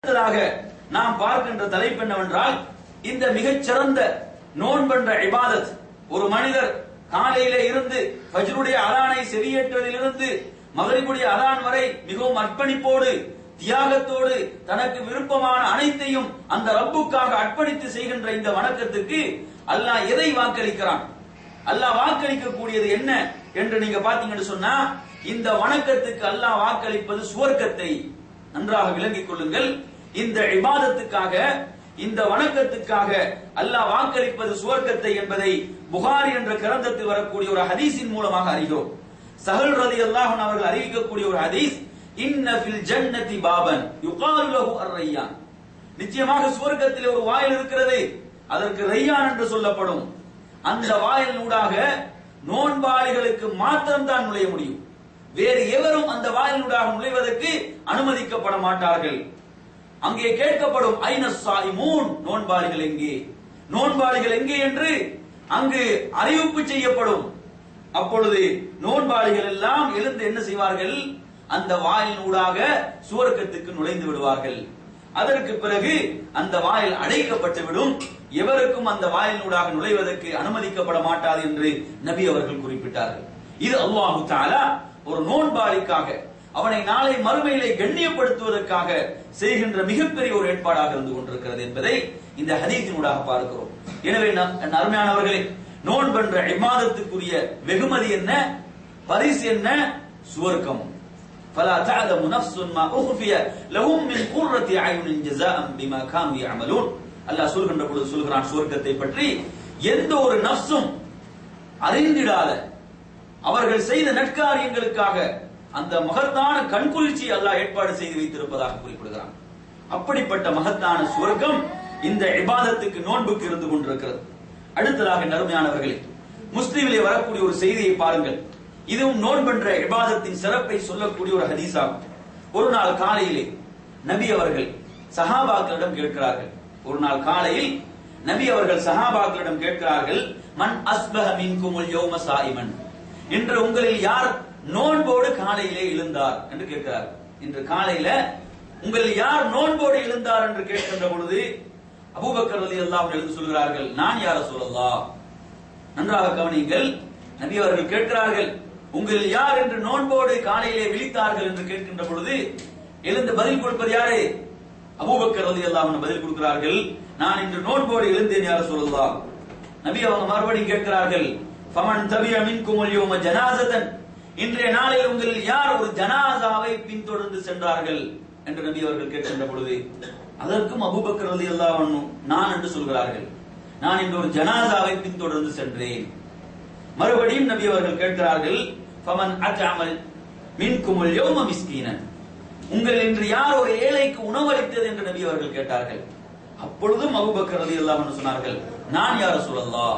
அடுத்ததாக நாம் பார்க்கின்ற தலைப்பு என்னவென்றால் இந்த மிகச் சிறந்த நோன்பென்ற இபாதத் ஒரு மனிதர் காலையிலே இருந்து ஃபஜ்ருடைய அலானை செவியேற்றதிலிருந்து மகரிபுடைய அலான் வரை மிகவும் அர்ப்பணிப்போடு தியாகத்தோடு தனக்கு விருப்பமான அனைத்தையும் அந்த ரப்புக்காக அர்ப்பணித்து செய்கின்ற இந்த வணக்கத்துக்கு அல்லாஹ் எதை வாக்களிக்கிறான் அல்லாஹ் வாக்களிக்க கூடியது என்ன என்று நீங்க பாத்தீங்கன்னு சொன்னா இந்த வணக்கத்துக்கு அல்லாஹ் வாக்களிப்பது சுவர்க்கத்தை நன்றாக விளங்கிக் கொள்ளுங்கள் இந்த இபாதத்துக்காக இந்த வணக்கத்துக்காக அல்லாஹ் வாக்களிப்பது சுவர்க்கத்தை என்பதை புகாரி என்ற கிரந்தத்தில் வரக்கூடிய ஒரு ஹதீஸின் மூலமாக அறிகிறோம் சஹல் ரதி அல்லாஹன் அவர்கள் அறிவிக்கக்கூடிய ஒரு ஹதீஸ் இன்ன ஃபில் ஜன்னதி பாபன் யுகாலு லஹு அர்-ரையான் நிச்சயமாக சுவர்க்கத்தில் ஒரு வாயில் இருக்கிறது அதற்கு ரையான் என்று சொல்லப்படும் அந்த வாயில் ஊடாக நோன்பாளிகளுக்கு மாத்திரம்தான் நுழைய முடியும் வேறு எவரும் அந்த வாயிலூடாக நுழைவதற்கு அனுமதிக்கப்பட மாட்டார்கள் அங்கே கேட்கப்படும் ஐன சாயிமூன் நோன்பாளிகள் எங்கே நோன்பாளிகள் எங்கே என்று அங்கு அறிவிப்பு செய்யப்படும் அப்பொழுது நோன்பாளிகள் எல்லாம் எழுந்து என்ன செய்வார்கள் அந்த வாயில் ஊடாக சுவர்க்கத்துக்கு நுழைந்து விடுவார்கள் அதற்கு பிறகு அந்த வாயில் அடைக்கப்பட்டு விடும் எவருக்கும் அந்த வாயிலூடாக நுழைவதற்கு அனுமதிக்கப்பட மாட்டாது என்று நபி அவர்கள் குறிப்பிட்டார்கள் இது அல்லாஹு தாலா ஒரு நோன்பாளிக்காக அவனை நாளை மறுமையிலே கண்ணியப்படுத்துவதற்காக செய்கின்ற மிகப்பெரிய ஒரு ஏற்பாடாக இருந்து கொண்டிருக்கிறது என்பதை இந்த ஹதீஸினூடாக பார்க்கிறோம் எனவே நம்- என் அருமையானவர்களே நோன்பென்ற இமாதத்துக்குரிய வெகுமதி என்ன பரிசு என்ன சுவர்க்கம் فلا تعلم نفس ما أخفي لهم من قرة أعين جزاء بما كانوا يعملون அல்லாஹ் சொல்கின்ற பொழுது சொல்கிறான் சுவர்க்கத்தை பற்றி எந்த ஒரு நப்சும் அறிந்திடாத அவர்கள் செய்த நற்காரியங்களுக்காக அந்த மகத்தான கண்குளிர்ச்சி அல்லாஹ் ஏற்பாடு செய்து வைத்திருப்பதாக குறிப்பிடுகிறான் அப்படிப்பட்ட மகத்தான சுவர்க்கம் இந்த இபாதத்துக்கு நோன்புக்கு இருந்து கொண்டிருக்கிறது அடுத்ததாக நறுமையானவர்களே முஸ்லிமிலே வரக்கூடிய ஒரு செய்தியை பாருங்கள் இதுவும் நோன்பென்ற இபாதத்தின் சிறப்பை சொல்லக்கூடிய ஒரு ஹதீஸாகும் ஒரு நாள் காலையிலே நபி அவர்கள் சஹாபாக்களிடம் கேட்கிறார்கள் ஒரு நாள் காலையில் நபி அவர்கள் சஹாபாக்களிடம் கேட்கிறார்கள் மன் அஸ்பஹ மின்குமுல் யௌம சாயிமன் இன்று உங்களில் யார் நோன்போடு காலையிலே எழுந்தார் என்று கேட்கிறார் இன்று காலையில உங்களில் யார் நோன்போடு எழுந்தார் என்று கேட்கின்ற பொழுது அபூபக்கர் ரலியல்லாஹு அன்ஹு எழுந்து சொல்கிறார்கள் நான் யார சொல்லலாம் நன்றாக கவனியுங்கள் நபி அவர்கள் கேட்கிறார்கள் உங்களில் யார் என்று நோன்போடு காலையிலே விழித்தார்கள் என்று கேட்கின்ற பொழுது எழுந்து பதில் கொடுப்பது யாரு அபூபக்கர் ரலியல்லாஹு அன்ஹு பதில் கொடுக்கிறார்கள் நான் இன்று நோன்போடு எழுந்தேன் யார சொல்லலாம் நபி அவங்க மறுபடியும் கேட்கிறார்கள் ஃபமன் தபிய மின்கும் யௌம ஜனாசதன் இன்றைய நாளில் உங்களில் யார் ஒரு ஜனாசாவை பின்தொடர்ந்து சென்றார்கள் என்று நபி அவர்கள் கேட்கின்ற பொழுது அதற்கும் அபூபக்கர் ரலியல்லாஹு அன்ஹு நான் என்று சொல்கிறார்கள் நான் இன்று ஒரு ஜனாசாவை பின்தொடர்ந்து சென்றேன் மறுபடியும் நபி அவர்கள் கேட்கிறார்கள் ஃபமன் அஜாமல் மின்குமுல் யௌம மிஸ்கீனன் உங்கள் இன்று யார் ஒரு ஏழைக்கு உணவளித்தது என்று நபி அவர்கள் கேட்டார்கள் அப்பொழுதும் அபூபக்கர் ரலியல்லாஹு அன்ஹு சொன்னார்கள் நான் யார சொல்லலாம்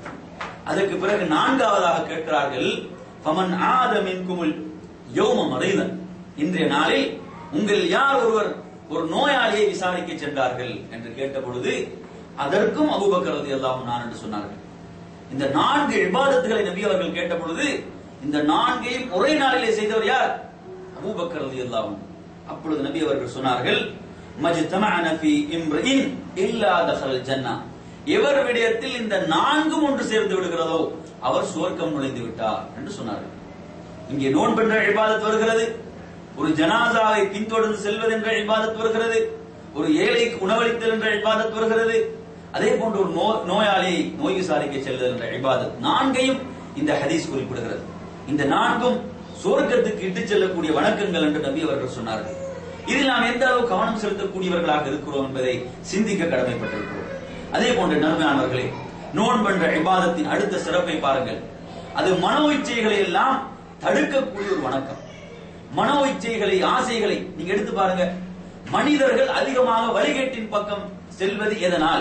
அதற்கு பிறகு நான்காவதாக கேட்கிறார்கள் ஃபமன் ஆத மின்குமுல் யௌம மறைதன் இன்றைய நாளில் உங்கள் யார் ஒருவர் ஒரு நோயாளியை விசாரிக்க சென்றார்கள் என்று கேட்ட பொழுது அதற்கும் அபூபக்கர் ரலியல்லாஹு நான் என்று சொன்னார்கள் இந்த நான்கு இபாதத்துகளை நபி அவர்கள் கேட்ட பொழுது இந்த நான்கையும் ஒரே நாளிலே செய்தவர் யார் அபூபக்கர் ரலியல்லாஹு அன்ஹு. அப்பொழுது நபி அவர்கள் சொன்னார்கள் மஜ்தமஅன ஃபீ இம்ரின் இல்லா தஹல் ஜன்னா எவர் விடயத்தில் இந்த நான்கும் ஒன்று சேர்ந்து விடுகிறதோ அவர் சுவர்க்கம் நுழைந்து விட்டார் என்று சொன்னார்கள் இங்கே நோன்பென்ற இபாதத் வருகிறது ஒரு ஜனாசாவை பின்தொடர்ந்து செல்வது என்ற இபாதத் வருகிறது ஒரு ஏழைக்கு உணவளித்தல் என்ற இபாதத் வருகிறது அதே போன்று ஒரு நோ- நோயாளியை நோய் விசாரிக்க செல்வது என்ற இபாதத் நான்கையும் இந்த ஹதீஸ் குறிப்பிடுகிறது இந்த நான்கும் சுவர்க்கத்துக்கு இட்டுச் செல்லக்கூடிய வணக்கங்கள் என்று நபி அவர்கள் சொன்னார்கள் இதில் நாம் எந்த அளவு கவனம் செலுத்தக்கூடியவர்களாக இருக்கிறோம் என்பதை சிந்திக்க கடமைப்பட்டிருக்கிறோம் அதே போன்ற நன்மையானவர்களே நோன்பென்ற இபாதத்தின் அடுத்த சிறப்பை பாருங்கள் அது மனோ இச்சைகளை எல்லாம் தடுக்கக்கூடிய ஒரு வணக்கம் மனோ இச்சைகளை ஆசைகளை நீங்க எடுத்து பாருங்க மனிதர்கள் அதிகமாக வழிகேட்டின் பக்கம் செல்வது எதனால்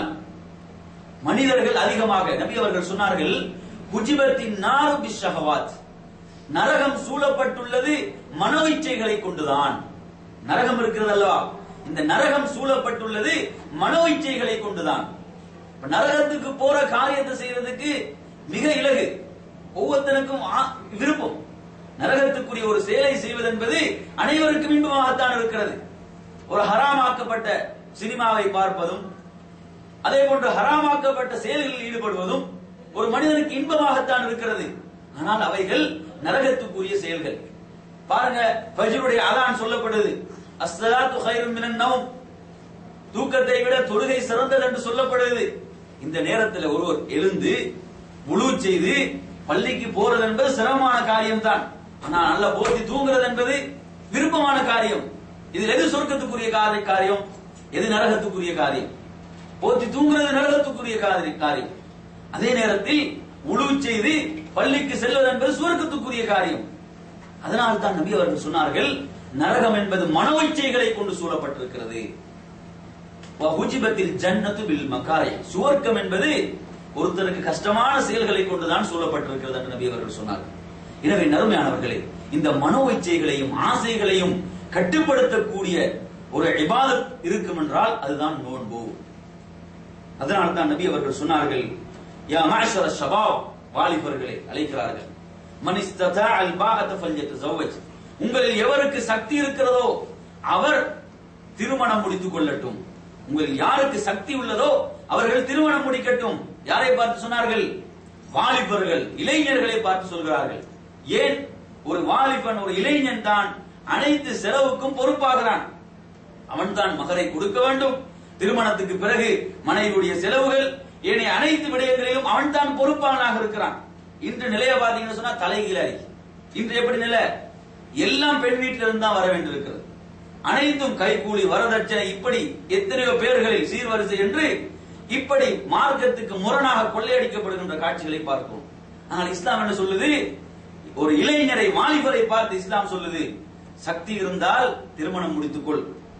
மனிதர்கள் அதிகமாக நபி அவர்கள் சொன்னார்கள் குஜிபத்தின் நாரு பிஷஹவாத் நரகம் சூழப்பட்டுள்ளது மனோ இச்சைகளை கொண்டுதான் நரகம் இருக்கிறது அல்லவா இந்த நரகம் சூழப்பட்டுள்ளது மனோ இச்சைகளை கொண்டுதான் இப்ப நரகத்துக்கு போற காரியத்தை செய்யறதுக்கு மிக இலகு ஒவ்வொருத்தனுக்கும் ஆ- விருப்பம் நரகத்துக்குரிய ஒரு செயலை செய்வது என்பது அனைவருக்கும் இன்பமாகத்தான் இருக்கிறது ஒரு ஹராமாக்கப்பட்ட சினிமாவை பார்ப்பதும் அதே போன்று ஹராமாக்கப்பட்ட செயல்களில் ஈடுபடுவதும் ஒரு மனிதனுக்கு இன்பமாகத்தான் இருக்கிறது ஆனால் அவைகள் நரகத்துக்குரிய செயல்கள் பாருங்க ஃபஜ்ருடைய அதான் சொல்லப்படுது அஸ்ஸலாத்து கைரும் மினன் நௌம் தூக்கத்தை விட தொழுகை சிறந்தது என்று சொல்லப்படுது இந்த நேரத்தில் ஒருவர் எழுந்து முழு செய்து பள்ளிக்கு போறது என்பது சிரமமான காரியம்தான் ஆனா நல்லா போத்தி தூங்குறது என்பது விருப்பமான காரியம் இதில் எது சொர்க்கத்துக்குரிய காரி- காரியம் எது நரகத்துக்குரிய காரியம் போத்தி தூங்குறது நரகத்துக்குரிய காரி- காரியம் அதே நேரத்தில் உழு செய்து பள்ளிக்கு செல்வது என்பது சுவர்க்கத்துக்குரிய காரியம் அதனால் தான் நபி அவர்கள் சொன்னார்கள் நரகம் என்பது மனோ இச்சைகளை கொண்டு சூழப்பட்டிருக்கிறது வஹுஜிபத்தில் ஜன்னத்து பில் மக்காரை சுவர்க்கம் என்பது ஒருத்தருக்கு கஷ்டமான செயல்களை கொண்டுதான் சூழப்பட்டிருக்கிறது என்று நபி அவர்கள் சொன்னார்கள் எனவே நறுமையானவர்களே இந்த மனோ இச்சைகளையும் ஆசைகளையும் கட்டுப்படுத்தக்கூடிய ஒரு இபாதத் இருக்கும் என்றால் அதுதான் நோன்பு அதனால தான் நபி அவர்கள் சொன்னார்கள் யா மாஷர ஷபாப் வாலிபர்களை அழைக்கிறார்கள் மன் இஸ்ததா அல் பாஅத ஃபல்யத்தஸவ்வஜ் உங்களில் எவருக்கு சக்தி இருக்கிறதோ அவர் திருமணம் முடித்துக் கொள்ளட்டும் உங்களில் யாருக்கு சக்தி உள்ளதோ அவர்கள் திருமணம் முடிக்கட்டும் யாரை பார்த்து சொன்னார்கள் வாலிபர்கள் இளைஞர்களை பார்த்து சொல்கிறார்கள் ஏன் ஒரு வாலிபன் ஒரு இளைஞன் தான் அனைத்து செலவுக்கும் பொறுப்பாகிறான் அவன் தான் மகரை கொடுக்க வேண்டும் திருமணத்துக்கு பிறகு மனைவியுடைய செலவுகள் ஏனைய அனைத்து விடயங்களிலும் அவன் தான் பொறுப்பாளனாக இருக்கிறான் இன்று நிலைய பாத்தீங்கன்னு சொன்னா தலைகீழாய் இன்று எப்படி நிலை எல்லாம் பெண் வீட்டில இருந்து தான் வர வேண்டியிருக்கிறது அனைத்தும் கைகூலி வரதட்சணை இப்படி எத்தனையோ பேர்களில் சீர்வரிசை என்று இப்படி மார்க்கத்துக்கு முரணாக கொள்ளையடிக்கப்படுகின்ற காட்சிகளை பார்க்கிறோம் ஆனால் இஸ்லாம் என்ன சொல்லுது ஒரு இளைஞரை வாலிபரை பார்த்து இஸ்லாம் சொல்லுது சக்தி இருந்தால் திருமணம் முடித்துக்கொள்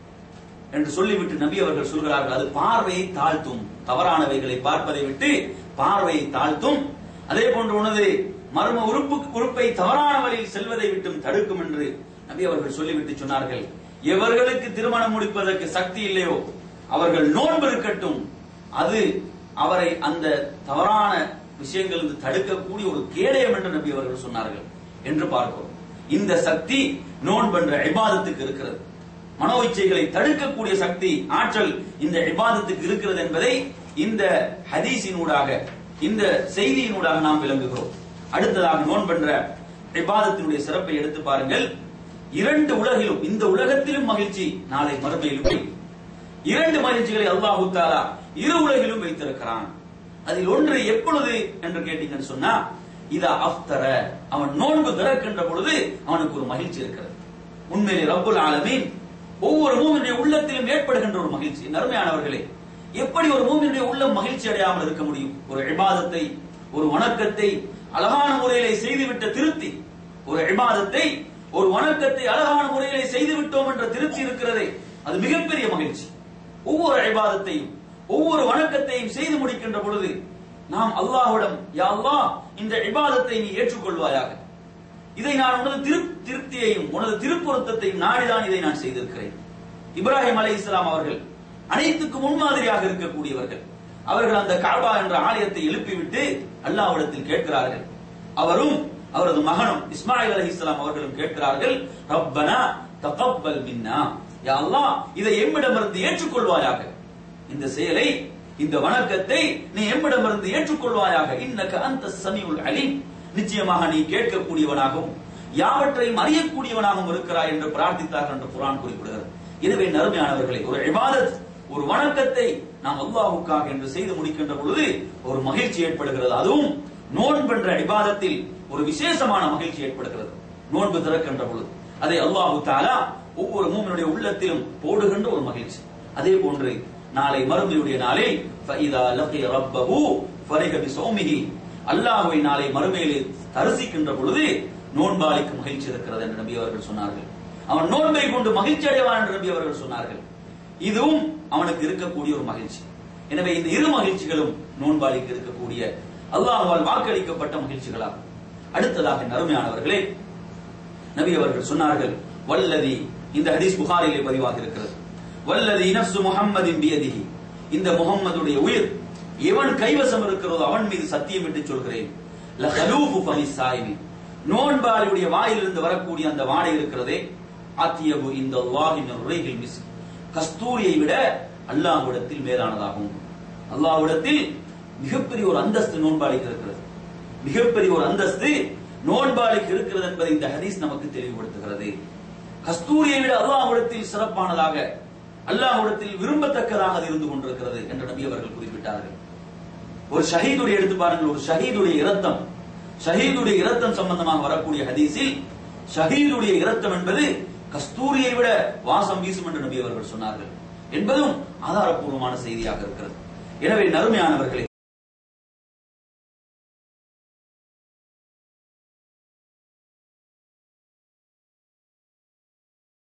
என்று சொல்லிவிட்டு நபி அவர்கள் சொல்கிறார்கள் அது பார்வையை தாழ்த்தும் தவறானவைகளை பார்ப்பதை விட்டு பார்வையை தாழ்த்தும் அதே போன்று உனது மர்ம உறுப்பு உறுப்பை தவறான வழியில் செல்வதை விட்டும் தடுக்கும் என்று நபி அவர்கள் சொல்லிவிட்டு சொன்னார்கள் எவர்களுக்கு திருமணம் முடிப்பதற்கு சக்தி இல்லையோ அவர்கள் நோன்பு இருக்கட்டும் அது அவரை அந்த தவறான விஷயங்களிலிருந்து தடுக்கக்கூடிய ஒரு கேடயம் என்று நபி அவர்கள் சொன்னார்கள் என்று பார்க்கிறோம் இந்த சக்தி நோன்பு என்ற இபாதத்துக்கு இருக்கிறது மனோ இச்சைகளை தடுக்கக்கூடிய சக்தி ஆற்றல் இந்த இபாதத்துக்கு இருக்கிறது என்பதை இந்த ஹதீஸினூடாக இந்த செய்தியினூடாக நாம் விளங்குகிறோம் அடுத்ததாக நோன்பென்ற இபாதத்தினுடைய சிறப்பை எடுத்து பாருங்கள் இரண்டு உலகிலும் இந்த உலகத்திலும் மகிழ்ச்சி நாளை மறுமையிலும் உண்டு. இரண்டு மகிழ்ச்சிகளை அல்லாஹு தாலா இரு உலகிலும் வைத்திருக்கிறான் அதில் ஒன்று எப்பொழுது என்று கேட்டீங்கன்னு சொன்னா இதா அஃப்தர அவன் நோன்பு திறக்கின்ற பொழுது அவனுக்கு ஒரு மகிழ்ச்சி இருக்கிறது உண்மையிலே ரப்புல் ஆலமீன் ஒவ்வொரு மூமினுடைய உள்ளத்திலும் ஏற்படுகின்ற ஒரு மகிழ்ச்சி நறுமையானவர்களே எப்படி ஒரு மூமினுடைய உள்ளம் மகிழ்ச்சி அடையாமல் இருக்க முடியும் ஒரு இபாதத்தை ஒரு வணக்கத்தை அழகான முறையிலே செய்துவிட்ட திருப்தி ஒரு இபாதத்தை ஒரு வணக்கத்தை அழகான முறையிலே செய்து விட்டோம் என்ற திருப்தி இருக்கிறதே அது மிகப்பெரிய மகிழ்ச்சி ஒவ்வொரு இபாதத்தையும் ஒவ்வொரு வணக்கத்தையும் செய்து முடிக்கின்ற பொழுது நாம் அல்லாஹ்விடம் யா அல்லாஹ் இந்த இபாதத்தை நீ ஏற்றுக்கொள்வாயாக இதை நான் உனது திரு- திருப்தியையும் உனது திருப்பொருத்தத்தையும் நாடிதான் இதை நான் செய்திருக்கிறேன் இப்ராஹிம் அலை இஸ்லாம் அவர்கள் அனைத்துக்கும் முன்மாதிரியாக இருக்கக்கூடியவர்கள் அவர்கள் அந்த காபா என்ற ஆலயத்தை எழுப்பிவிட்டு அல்லாஹ்விடத்தில் கேட்கிறார்கள் அவரும் அவரது மகனும் இஸ்மாயில் அலி இஸ்லாம் அவர்களும் கேட்கிறார்கள் ரப்பனா தகப்பல் மின்னா யா அல்லாஹ் இதை எம்மிடமிருந்து ஏற்றுக்கொள்வாயாக இந்த செயலை இந்த வணக்கத்தை நீ எம்மிடமிருந்து ஏற்றுக்கொள்வாயாக இன்னக அந்த சமியுல் அலீம் நிச்சயமாக நீ கேட்கக்கூடியவனாகவும் யாவற்றையும் அறியக்கூடியவனாகவும் இருக்கிறாய் என்று பிரார்த்தித்தார்கள் என்று குர்ஆன் குறிப்பிடுகிறது எனவே நறுமையானவர்களே ஒரு இபாதத் ஒரு வணக்கத்தை நாம் அல்லாஹ்வுக்காக என்று செய்து முடிக்கின்ற பொழுது ஒரு மகிழ்ச்சி ஏற்படுகிறது அதுவும் நோன்பென்ற இபாதத்தில் ஒரு விசேஷமான மகிழ்ச்சி ஏற்படுகிறது நோன்பு திறக்கின்ற பொழுது அதை அல்லாஹு தாலா ஒவ்வொரு மூமினுடைய உள்ளத்திலும் போடுகின்ற ஒரு மகிழ்ச்சி அதே போன்று நாளை மறுமையுடைய நாளில் ஃபைதா லqiய ரப்பஹு ஃபரிஹ பிஸௌமிஹி அல்லாஹ்வை நாளை மறுமையிலே தரிசிக்கின்ற பொழுது நோன்பாளிக்கு மகிழ்ச்சி இருக்கிறது என்று நபி அவர்கள் சொன்னார்கள் அவன் நோன்பை கொண்டு மகிழ்ச்சி அடைவான் என்று நபி அவர்கள் சொன்னார்கள் இதுவும் அவனுக்கு இருக்கக்கூடிய ஒரு மகிழ்ச்சி எனவே இந்த இரு மகிழ்ச்சிகளும் நோன்பாளிக்கு இருக்கக்கூடிய அல்லாஹ்வால் வாக்களிக்கப்பட்ட மகிழ்ச்சிகளாகும் அடுத்ததாக நறுமையானவர்களே நபி அவர்கள் சொன்னார்கள் வல்லதி இந்த ஹதீஸ் புகாரிலே பதிவாக இருக்கிறது வல்லதி நஃப்சு முஹம்மதின் பியதிஹி இந்த முகம்மதுடைய உயிர் எவன் கைவசம் இருக்கிறதோ அவன் மீது சத்தியம் என்று சொல்கிறேன் லஹலூஃபு ஃபமி சாயிமி நோன்பாளியுடைய வாயிலிருந்து வரக்கூடிய அந்த வாடை இருக்கிறதே அத்தியபு இந்த அல்லாஹின் ரைஹில் மிஸ் கஸ்தூரியை விட அல்லாஹ்விடத்தில் மேலானதாகும் அல்லாஹ்விடத்தில் மிகப்பெரிய ஒரு அந்தஸ்து நோன்பாளிக்கு இருக்கிறது மிகப்பெரிய ஒரு அந்தஸ்து நோன்பாளிக்கு இருக்கிறது என்பதை இந்த ஹதீஸ் நமக்கு தெளிவுபடுத்துகிறது கஸ்தூரியை விட அல்லாஹ்விடத்தில் சிறப்பானதாக அல்லாஹ்விடத்தில் விரும்பத்தக்கதாக அது இருந்து கொண்டிருக்கிறது என்று நபி அவர்கள் குறிப்பிட்டார்கள் ஒரு ஷஹீதுடைய எடுத்து பாருங்கள் ஒரு ஷஹீதுடைய இரத்தம் ஷஹீதுடைய இரத்தம் சம்பந்தமாக வரக்கூடிய ஹதீஸில் ஷஹீதுடைய இரத்தம் என்பது கஸ்தூரியை விட வாசம் வீசும் என்று நபி அவர்கள் சொன்னார்கள் என்பதும் ஆதாரப்பூர்வமான செய்தியாக இருக்கிறது எனவே நறுமையானவர்களே